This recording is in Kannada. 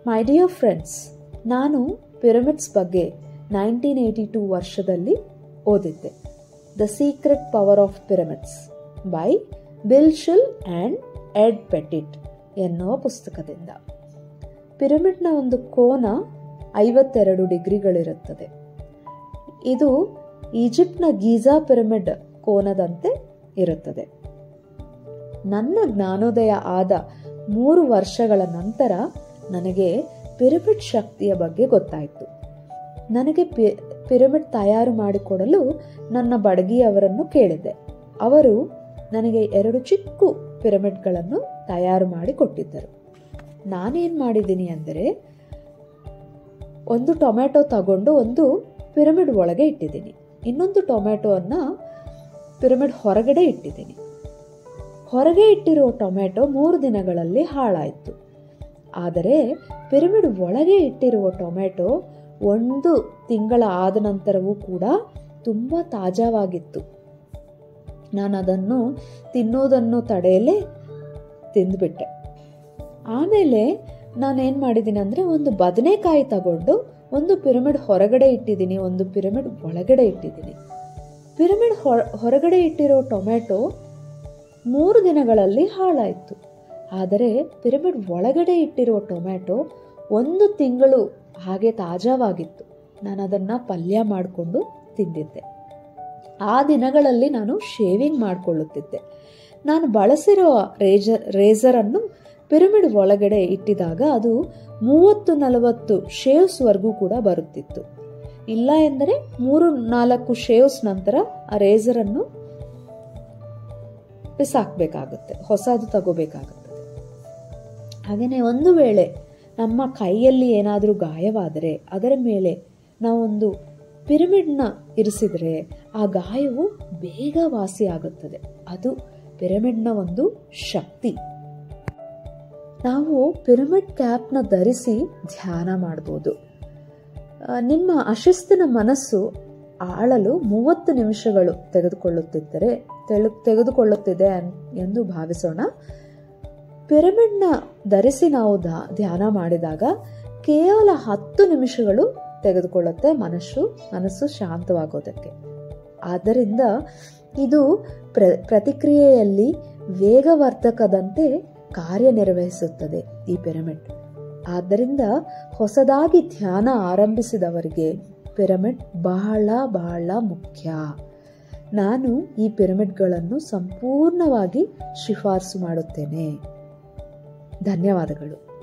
ಮೈ ಡಿಯರ್ ಫ್ರೆಂಡ್ಸ್ ನಾನು ಪಿರಮಿಡ್ಸ್ ಬಗ್ಗೆ ನೈನ್ಟೀನ್ ಏಯ್ಟಿ ಟೂ ವರ್ಷದಲ್ಲಿ ಓದಿದ್ದೆ the secret power of pyramids by Bill Schul and Ed Pettit ಎನ್ನುವ ಪುಸ್ತಕದಿಂದ ಪಿರಮಿಡ್ನ ಒಂದು ಕೋನ ಐವತ್ತೆರಡು ಡಿಗ್ರಿಗಳಿರುತ್ತದೆ ಇದು ಈಜಿಪ್ಟ್ನ ಗೀಜಾ ಪಿರಮಿಡ್ ಕೋನದಂತೆ ಇರುತ್ತದೆ ನನ್ನ ಜ್ಞಾನೋದಯ ಆದ ಮೂರು ವರ್ಷಗಳ ನಂತರ ನನಗೆ ಪಿರಮಿಡ್ ಶಕ್ತಿಯ ಬಗ್ಗೆ ಗೊತ್ತಾಯಿತು ನನಗೆ ಪಿರಮಿಡ್ ತಯಾರು ಮಾಡಿಕೊಡಲು ನನ್ನ ಬಡಗಿಯವರನ್ನು ಕೇಳಿದ್ದೆ ಅವರು ನನಗೆ ಎರಡು ಚಿಕ್ಕ ಪಿರಮಿಡ್ಗಳನ್ನು ತಯಾರು ಮಾಡಿ ಕೊಟ್ಟಿದ್ದರು ನಾನೇನು ಮಾಡಿದ್ದೀನಿ ಅಂದರೆ ಒಂದು ಟೊಮ್ಯಾಟೊ ತಗೊಂಡು ಒಂದು ಪಿರಮಿಡ್ ಒಳಗೆ ಇಟ್ಟಿದ್ದೀನಿ ಇನ್ನೊಂದು ಟೊಮ್ಯಾಟೊವನ್ನು ಪಿರಮಿಡ್ ಹೊರಗಡೆ ಇಟ್ಟಿದ್ದೀನಿ ಹೊರಗೆ ಇಟ್ಟಿರೋ ಟೊಮ್ಯಾಟೊ ಮೂರು ದಿನಗಳಲ್ಲಿ ಹಾಳಾಯಿತು ಆದರೆ ಪಿರಮಿಡ್ ಒಳಗೆ ಇಟ್ಟಿರುವ ಟೊಮ್ಯಾಟೊ ಒಂದು ತಿಂಗಳ ಆದ ನಂತರವೂ ಕೂಡ ತುಂಬ ತಾಜಾವಾಗಿತ್ತು ನಾನು ಅದನ್ನು ತಿನ್ನೋದನ್ನು ತಡೆಯಲೇ ತಿಂದುಬಿಟ್ಟೆ ಆಮೇಲೆ ನಾನೇನು ಮಾಡಿದ್ದೀನಿ ಅಂದರೆ ಒಂದು ಬದನೆಕಾಯಿ ತಗೊಂಡು ಒಂದು ಪಿರಮಿಡ್ ಹೊರಗಡೆ ಇಟ್ಟಿದ್ದೀನಿ ಒಂದು ಪಿರಮಿಡ್ ಒಳಗಡೆ ಇಟ್ಟಿದ್ದೀನಿ ಪಿರಮಿಡ್ ಹೊರಗಡೆ ಇಟ್ಟಿರೋ ಟೊಮ್ಯಾಟೊ ಮೂರು ದಿನಗಳಲ್ಲಿ ಹಾಳಾಯಿತು ಆದರೆ ಪಿರಮಿಡ್ ಒಳಗಡೆ ಇಟ್ಟಿರೋ ಟೊಮ್ಯಾಟೊ ಒಂದು ತಿಂಗಳು ಹಾಗೆ ತಾಜಾವಾಗಿತ್ತು ನಾನು ಅದನ್ನು ಪಲ್ಯ ಮಾಡಿಕೊಂಡು ತಿಂದಿದ್ದೆ ಆ ದಿನಗಳಲ್ಲಿ ನಾನು ಶೇವಿಂಗ್ ಮಾಡಿಕೊಳ್ಳುತ್ತಿದ್ದೆ ನಾನು ಬಳಸಿರೋ ರೇಜರ್ ರೇಸರನ್ನು ಪಿರಮಿಡ್ ಒಳಗಡೆ ಇಟ್ಟಿದಾಗ ಅದು ಮೂವತ್ತು ನಲವತ್ತು ಶೇವ್ಸ್ವರೆಗೂ ಕೂಡ ಬರುತ್ತಿತ್ತು ಇಲ್ಲ ಎಂದರೆ ಮೂರು ನಾಲ್ಕು ಶೇವ್ಸ್ ನಂತರ ಆ ರೇಸರನ್ನು ಬಿಸಾಕಬೇಕಾಗುತ್ತೆ ಹೊಸದು ತಗೋಬೇಕಾಗುತ್ತದೆ ಹಾಗೆಯೇ ಒಂದು ವೇಳೆ ನಮ್ಮ ಕೈಯಲ್ಲಿ ಏನಾದರೂ ಗಾಯವಾದರೆ ಅದರ ಮೇಲೆ ನಾವೊಂದು ಪಿರಮಿಡ್ನ ಇರಿಸಿದರೆ ಆ ಗಾಯವು ಬೇಗ ವಾಸಿಯಾಗುತ್ತದೆ ಅದು ಪಿರಮಿಡ್ನ ಒಂದು ಶಕ್ತಿ ನಾವು ಪಿರಮಿಡ್ ಕ್ಯಾಪ್ನ ಧರಿಸಿ ಧ್ಯಾನ ಮಾಡ್ಬೋದು ನಿಮ್ಮ ಅಶಿಸ್ತಿನ ಮನಸ್ಸು ಆಳಲು ಮೂವತ್ತು ನಿಮಿಷಗಳು ತೆಗೆದುಕೊಳ್ಳುತ್ತಿದ್ದರೆ ತೆಳು ತೆಗೆದುಕೊಳ್ಳುತ್ತಿದೆ ಎಂದು ಭಾವಿಸೋಣ ಪಿರಮಿಡ್ನ ಧರಿಸಿ ನಾವು ಧ್ಯಾನ ಮಾಡಿದಾಗ ಕೇವಲ ಹತ್ತು ನಿಮಿಷಗಳು ತೆಗೆದುಕೊಳ್ಳುತ್ತೆ ಮನಸ್ಸು ಮನಸ್ಸು ಶಾಂತವಾಗೋದಕ್ಕೆ ಆದ್ದರಿಂದ ಇದು ಪ್ರ ಪ್ರತಿಕ್ರಿಯೆಯಲ್ಲಿ ವೇಗವರ್ಧಕದಂತೆ ಕಾರ್ಯನಿರ್ವಹಿಸುತ್ತದೆ ಈ ಪಿರಮಿಡ್ ಆದ್ದರಿಂದ ಹೊಸದಾಗಿ ಧ್ಯಾನ ಆರಂಭಿಸಿದವರಿಗೆ ಪಿರಮಿಡ್ ಬಹಳ ಬಹಳ ಮುಖ್ಯ ನಾನು ಈ ಪಿರಮಿಡ್ಗಳನ್ನು ಸಂಪೂರ್ಣವಾಗಿ ಶಿಫಾರಸು ಮಾಡುತ್ತೇನೆ ಧನ್ಯವಾದಗಳು